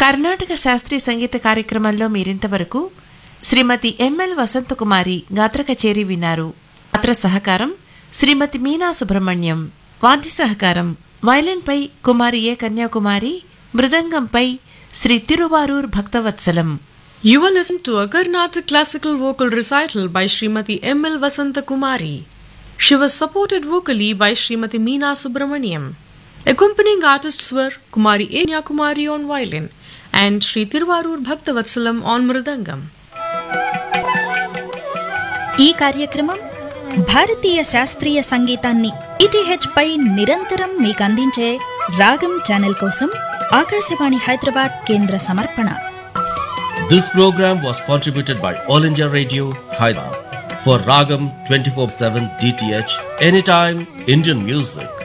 కర్ణాటక శాస్త్రీయ సంగీత కార్యక్రమంలో మీరింతవరకు శ్రీమతి ఎంఎల్ వసంతకుమారి గాత్ర కచేరీ విన్నారు గాత్ర సహకారం శ్రీమతి మీనా సుబ్రహ్మణ్యం వాద్య సహకారం వైలిన్పై కుమారి ఏ Kanyakumari మృదంగంపై Shri Tiruvarur భక్తవత్సలం You will listen to a Carnatic classical vocal recital by Srimati M.L. Vasanta Kumari. She was supported vocally by Srimati Meena Subramaniam. Accompanying artists were Kumari A. Kumari on violin and Sri Tiruvarur Bhaktavatsalam on mridangam. ఈ కార్యక్రమం భారతీయ శాస్త్రీయ సంగీతాన్ని ETH పై నిరంతరం మీకు అందించే రాగం channel కోసం ఆకాశవాణి హైదరాబాద్ కేంద్ర సమర్పణ This program was contributed by All India Radio, Hyderabad. For Ragam 24-7 DTH, anytime Indian music.